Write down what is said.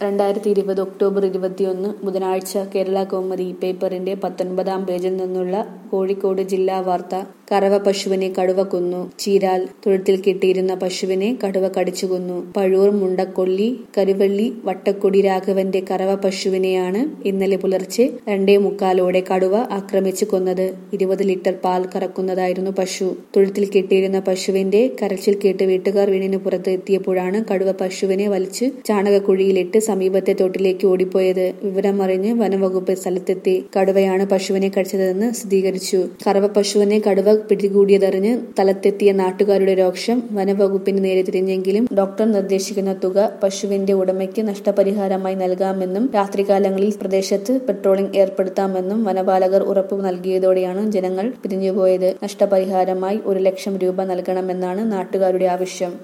രണ്ടായിരത്തി ഇരുപത് ഒക്ടോബർ ഇരുപത്തിയൊന്ന് ബുധനാഴ്ച കേരള കൗമുദി പേപ്പറിന്റെ പത്തൊൻപതാം പേജിൽ നിന്നുള്ള കോഴിക്കോട് ജില്ലാ വാർത്ത കറവ പശുവിനെ കടുവ കൊന്നു ചീരാൽ തൊഴുത്തിൽ കെട്ടിയിരുന്ന പശുവിനെ കടുവ കടിച്ചു കൊന്നു പഴൂർ മുണ്ടക്കൊല്ലി കരുവള്ളി വട്ടക്കൊടി രാഘവന്റെ കറവ പശുവിനെയാണ് ഇന്നലെ പുലർച്ചെ രണ്ടേ മുക്കാലോടെ കടുവ ആക്രമിച്ചു കൊന്നത് ഇരുപത് ലിറ്റർ പാൽ കറക്കുന്നതായിരുന്നു പശു തൊഴുത്തിൽ കെട്ടിയിരുന്ന പശുവിന്റെ കരച്ചിൽ കേട്ട് വീട്ടുകാർ വീടിന് പുറത്ത് എത്തിയപ്പോഴാണ് കടുവ പശുവിനെ വലിച്ച് ചാണകക്കുഴിയിലിട്ട് സമീപത്തെ തോട്ടിലേക്ക് ഓടിപ്പോയത് വിവരമറിഞ്ഞ് വനംവകുപ്പ് സ്ഥലത്തെത്തി കടുവയാണ് പശുവിനെ കടിച്ചതെന്ന് സ്ഥിരീകരിച്ചു കറവ പശുവിനെ കടുവ പിടികൂടിയതറിഞ്ഞ് സ്ഥലത്തെത്തിയ നാട്ടുകാരുടെ രോക്ഷം വനംവകുപ്പിന് നേരെ തിരിഞ്ഞെങ്കിലും ഡോക്ടർ നിർദ്ദേശിക്കുന്ന തുക പശുവിന്റെ ഉടമയ്ക്ക് നഷ്ടപരിഹാരമായി നൽകാമെന്നും രാത്രികാലങ്ങളിൽ പ്രദേശത്ത് പെട്രോളിംഗ് ഏർപ്പെടുത്താമെന്നും വനപാലകർ ഉറപ്പു നൽകിയതോടെയാണ് ജനങ്ങൾ പിരിഞ്ഞുപോയത് നഷ്ടപരിഹാരമായി ഒരു ലക്ഷം രൂപ നൽകണമെന്നാണ് നാട്ടുകാരുടെ ആവശ്യം